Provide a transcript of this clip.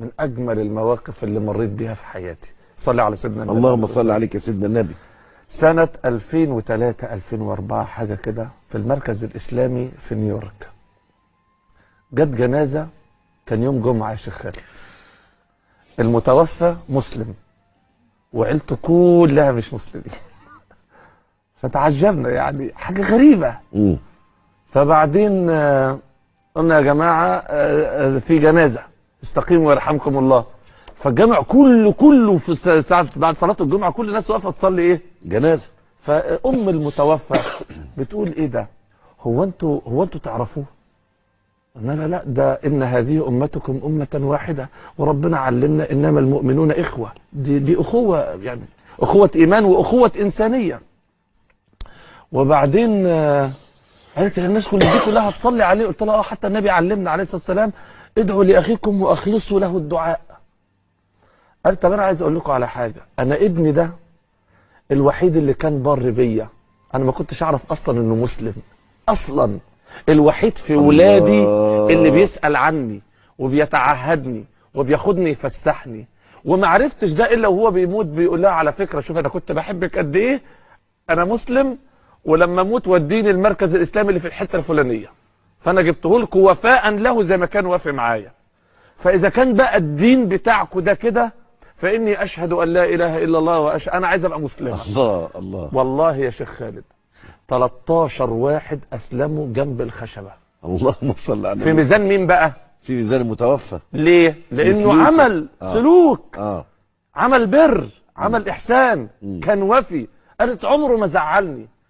من اجمل المواقف اللي مريت بيها في حياتي صلي على سيدنا النبي اللهم صل عليك يا سيدنا النبي سنة 2003 2004 حاجة كده في المركز الإسلامي في نيويورك جت جنازة كان يوم جمعة يا شيخ خالد المتوفى مسلم وعيلته كلها مش مسلمين فتعجبنا يعني حاجة غريبة مم. فبعدين آه، قلنا يا جماعة آه، آه، في جنازة استقيموا يرحمكم الله فالجامع كله كله في الس- ساعة بعد صلاة الجمعة كل الناس واقفة تصلي ايه؟ جنازه فام المتوفى بتقول ايه ده هو انتوا هو انتوا تعرفوه قلنا لا لا ده ان هذه امتكم امه واحده وربنا علمنا انما المؤمنون اخوه دي دي اخوه يعني اخوه ايمان واخوه انسانيه وبعدين آه، قالت لي الناس كل دي كلها هتصلي عليه قلت لها اه حتى النبي علمنا عليه الصلاه والسلام ادعوا لاخيكم واخلصوا له الدعاء قالت طب انا عايز اقول لكم على حاجه انا ابني ده الوحيد اللي كان بر بيا انا ما كنتش اعرف اصلا انه مسلم اصلا الوحيد في ولادي اللي بيسال عني وبيتعهدني وبياخدني يفسحني وما عرفتش ده الا وهو بيموت بيقول لها على فكره شوف انا كنت بحبك قد ايه انا مسلم ولما اموت وديني المركز الاسلامي اللي في الحته الفلانيه فانا جبته لكم وفاء له زي ما كان وافي معايا فاذا كان بقى الدين بتاعكم ده كده فاني اشهد ان لا اله الا الله وأش... انا عايز ابقى مسلم الله الله والله يا شيخ خالد 13 واحد اسلموا جنب الخشبه اللهم صل على في النبي ميزان مين بقى في ميزان المتوفى ليه لانه سلوك. عمل آه. سلوك اه عمل بر عمل احسان كان وفي قالت عمره ما زعلني